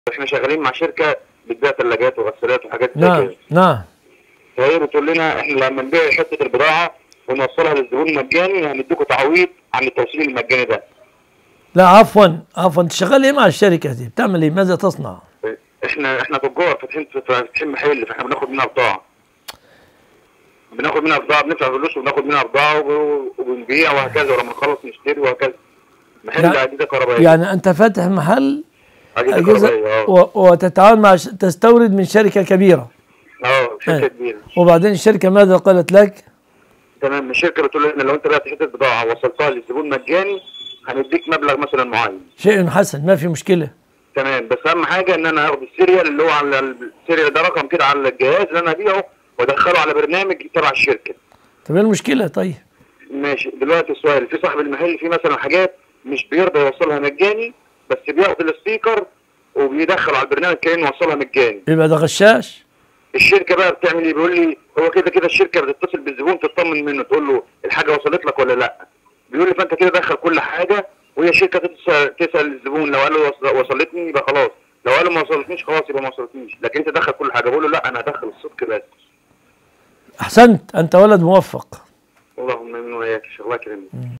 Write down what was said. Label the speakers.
Speaker 1: احنا شغالين مع شركه بتبيع ثلاجات وغسالات وحاجات زي
Speaker 2: نعم
Speaker 1: كده
Speaker 2: نعم
Speaker 1: فهي بتقول لنا احنا لما نبيع حته البضاعه ونوصلها للزبون مجاني هنديكم تعويض عن التوصيل المجاني ده
Speaker 2: لا عفوا عفوا انت شغال ايه مع الشركه دي بتعمل ايه ماذا تصنع
Speaker 1: احنا احنا تجار فاتحين فاتحين محل فاحنا بناخد منها بضاعه بناخد منها بضاعه بندفع فلوس وبناخد منها بضاعه وب- وبنبيع وهكذا ولما نخلص نشتري وهكذا محل
Speaker 2: يعني-
Speaker 1: اجهزه كهربائيه
Speaker 2: يعني انت فاتح محل
Speaker 1: اجهزه
Speaker 2: اجهزه
Speaker 1: كهربائيه اه
Speaker 2: و- وتتعامل مع ش- تستورد من شركه كبيره
Speaker 1: اه شركه
Speaker 2: آه.
Speaker 1: كبيره
Speaker 2: وبعدين الشركه ماذا قالت لك؟
Speaker 1: تمام الشركه بتقول لنا لو انت بعت حته بضاعه وصلتها للزبون مجاني هنديك مبلغ مثلا معين
Speaker 2: شيء حسن ما في مشكله
Speaker 1: تمام بس اهم حاجه ان انا اخد السيريال اللي هو على السيريال ده رقم كده على الجهاز اللي انا ابيعه وادخله على برنامج تبع الشركه
Speaker 2: طب ايه المشكله طيب؟
Speaker 1: ماشي دلوقتي السؤال في صاحب المحل في مثلا حاجات مش بيرضى يوصلها مجاني بس بياخد الستيكر وبيدخل على البرنامج كانه يوصلها مجاني
Speaker 2: يبقى ده غشاش
Speaker 1: الشركه بقى بتعمل ايه بيقول لي هو كده كده الشركه بتتصل بالزبون تطمن منه تقول له الحاجه وصلت لك ولا لا بيقول لي فانت كده دخل كل حاجه وهي الشركه تسال تسال الزبون لو قال له وص- وصلتني يبقى خلاص لو قال له ما وصلتنيش خلاص يبقى ما وصلتنيش لكن انت دخل كل حاجه بقول له لا انا هدخل الصدق بس
Speaker 2: احسنت انت ولد موفق
Speaker 1: اللهم امين وياك الله يكرمك